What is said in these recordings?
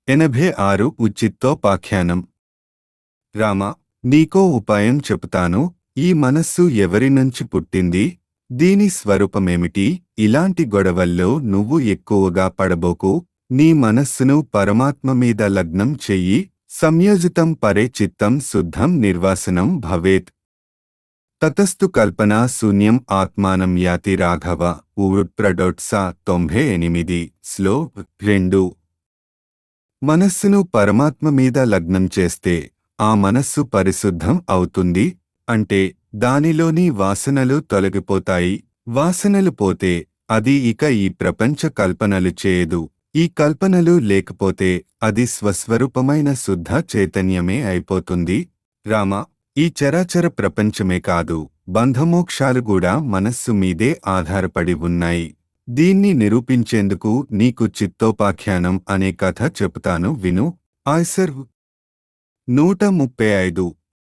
ఎనభై ఆరు ఉచిత్తోపాఖ్యానం రామ నీకో ఉపాయం చెబుతాను ఈ మనస్సు ఎవరి నుంచి పుట్టింది దీని స్వరూపమేమిటి ఇలాంటి గొడవల్లో నువ్వు ఎక్కువగా పడబోకు నీ మనస్సును పరమాత్మ మీద లగ్నం చెయ్యి సంయోజితం పరే చిత్తం శుద్ధం నిర్వాసనం భవేత్ తతస్థు కల్పనా శూన్యం ఆత్మానం యాతి రాఘవ ఊడ్ప్రడొట్సా తొంభై ఎనిమిది స్లో రెండు మనస్సును పరమాత్మ మీద లగ్నం చేస్తే ఆ మనస్సు పరిశుద్ధం అవుతుంది అంటే దానిలోని వాసనలు తొలగిపోతాయి వాసనలు పోతే అది ఇక ఈ ప్రపంచ కల్పనలు చేయదు ఈ కల్పనలు లేకపోతే అది స్వస్వరూపమైన శుద్ధ చైతన్యమే అయిపోతుంది రామ ఈ చరాచర ప్రపంచమే కాదు బంధమోక్షాలు కూడా మనస్సు మీదే ఆధారపడి ఉన్నాయి దీన్ని నిరూపించేందుకు నీకు చిత్తోపాఖ్యానం అనే కథ చెబుతాను విను ఆయ్సర్ నూట ముప్పై ఐదు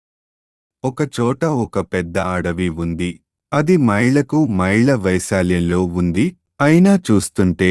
ఒకచోట ఒక పెద్ద అడవి ఉంది అది మైళ్లకు మైళ్ల వైశాల్యంలో ఉంది అయినా చూస్తుంటే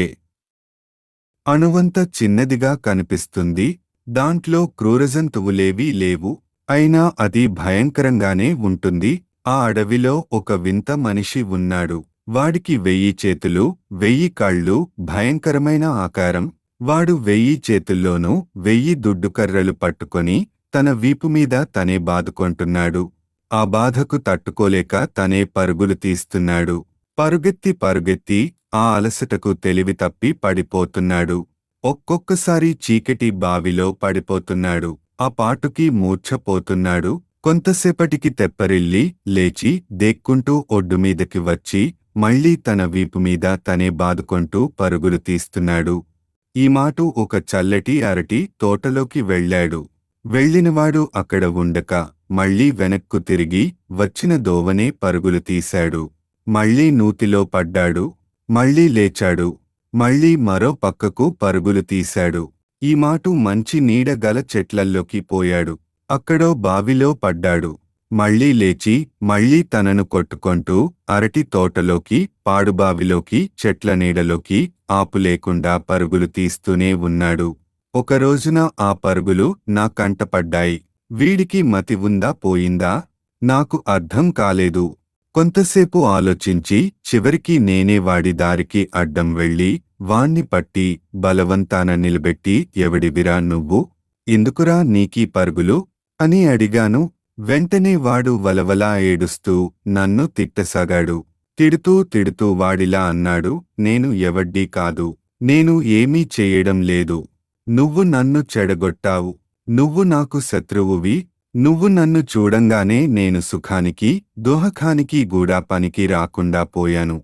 అణువంత చిన్నదిగా కనిపిస్తుంది దాంట్లో క్రూరజంతువులేవీ లేవు అయినా అది భయంకరంగానే ఉంటుంది ఆ అడవిలో ఒక వింత మనిషి ఉన్నాడు వాడికి వెయ్యి చేతులు వెయ్యి కాళ్ళు భయంకరమైన ఆకారం వాడు వెయ్యి చేతుల్లోనూ వెయ్యి దుడ్డుకర్రలు పట్టుకొని తన వీపు మీద తనే బాదుకొంటున్నాడు ఆ బాధకు తట్టుకోలేక తనే పరుగులు తీస్తున్నాడు పరుగెత్తి పరుగెత్తి ఆ అలసటకు తెలివి తప్పి పడిపోతున్నాడు ఒక్కొక్కసారి చీకటి బావిలో పడిపోతున్నాడు ఆ పాటుకి మూర్ఛపోతున్నాడు కొంతసేపటికి తెప్పరిల్లి లేచి దేక్కుంటూ ఒడ్డుమీదకి వచ్చి మళ్లీ తన వీపు మీద తనే బాదుకొంటూ పరుగులు తీస్తున్నాడు ఈ మాటు ఒక చల్లటి అరటి తోటలోకి వెళ్ళాడు వెళ్ళినవాడు అక్కడ ఉండక మళ్లీ వెనక్కు తిరిగి వచ్చిన దోవనే పరుగులు తీశాడు మళ్లీ నూతిలో పడ్డాడు మళ్లీ లేచాడు మళ్లీ మరో పక్కకు పరుగులు తీశాడు ఈ మాటు మంచి నీడ గల చెట్లల్లోకి పోయాడు అక్కడో బావిలో పడ్డాడు మళ్లీ లేచి మళ్లీ తనను కొట్టుకొంటూ అరటి తోటలోకి పాడుబావిలోకి చెట్ల నీడలోకి ఆపు లేకుండా పరుగులు తీస్తూనే ఉన్నాడు ఒక రోజున ఆ పరుగులు నా కంటపడ్డాయి వీడికి మతి ఉందా పోయిందా నాకు అర్థం కాలేదు కొంతసేపు ఆలోచించి చివరికి నేనే వాడి దారికి అడ్డం వెళ్ళి వాణ్ణి పట్టి బలవంతాన నిలబెట్టి ఎవడివిరా నువ్వు ఎందుకురా నీకీ పరుగులు అని అడిగాను వెంటనే వాడు వలవలా ఏడుస్తూ నన్ను తిట్టసాగాడు తిడుతూ తిడుతూ వాడిలా అన్నాడు నేను ఎవడ్డీ కాదు నేను ఏమీ చేయడం లేదు నువ్వు నన్ను చెడగొట్టావు నువ్వు నాకు శత్రువువి నువ్వు నన్ను చూడంగానే నేను సుఖానికి దోహకానికి గూడా పనికి రాకుండా పోయాను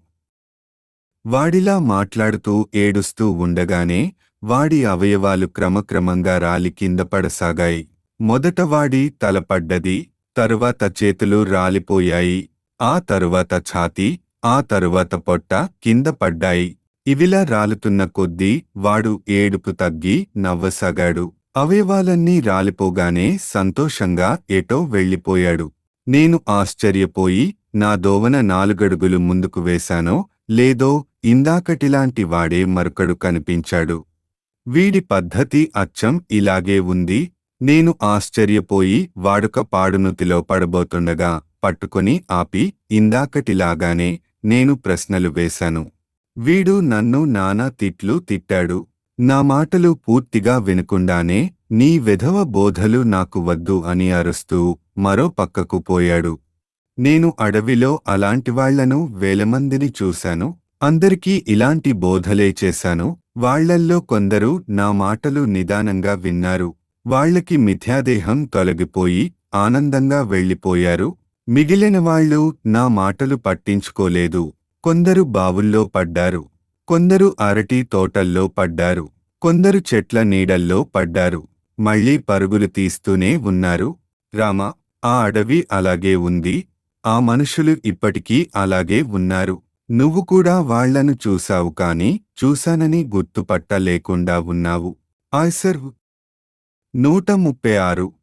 వాడిలా మాట్లాడుతూ ఏడుస్తూ ఉండగానే వాడి అవయవాలు క్రమక్రమంగా రాలి కింద పడసాగాయి మొదట వాడి తలపడ్డది తరువాత చేతులు రాలిపోయాయి ఆ తరువాత ఛాతీ ఆ తరువాత పొట్ట కింద పడ్డాయి ఇవిలా రాలుతున్న కొద్దీ వాడు ఏడుపు తగ్గి నవ్వసాగాడు అవయవాలన్నీ రాలిపోగానే సంతోషంగా ఎటో వెళ్ళిపోయాడు నేను ఆశ్చర్యపోయి నా దోవన నాలుగడుగులు ముందుకు వేశానో లేదో ఇందాకటిలాంటి వాడే మరొకడు కనిపించాడు వీడి పద్ధతి అచ్చం ఇలాగే ఉంది నేను ఆశ్చర్యపోయి వాడుక పాడునుతిలో పడబోతుండగా పట్టుకొని ఆపి ఇందాకటిలాగానే నేను ప్రశ్నలు వేశాను వీడు నన్ను నానా తిట్లు తిట్టాడు నా మాటలు పూర్తిగా వినకుండానే నీ విధవ బోధలు నాకు వద్దు అని అరుస్తూ మరో పక్కకు పోయాడు నేను అడవిలో అలాంటివాళ్లను వేలమందిని చూశాను అందరికీ ఇలాంటి బోధలే చేశాను వాళ్లల్లో కొందరు నా మాటలు నిదానంగా విన్నారు వాళ్లకి మిథ్యాదేహం తొలగిపోయి ఆనందంగా వెళ్ళిపోయారు మిగిలిన వాళ్ళు నా మాటలు పట్టించుకోలేదు కొందరు బావుల్లో పడ్డారు కొందరు అరటి తోటల్లో పడ్డారు కొందరు చెట్ల నీడల్లో పడ్డారు మళ్లీ పరుగులు తీస్తూనే ఉన్నారు రామ ఆ అడవి అలాగే ఉంది ఆ మనుషులు ఇప్పటికీ అలాగే ఉన్నారు నువ్వు కూడా వాళ్లను చూశావు కాని చూశానని గుర్తుపట్టలేకుండా ఉన్నావు ఆయ్సర్ నూట ముప్పై ఆరు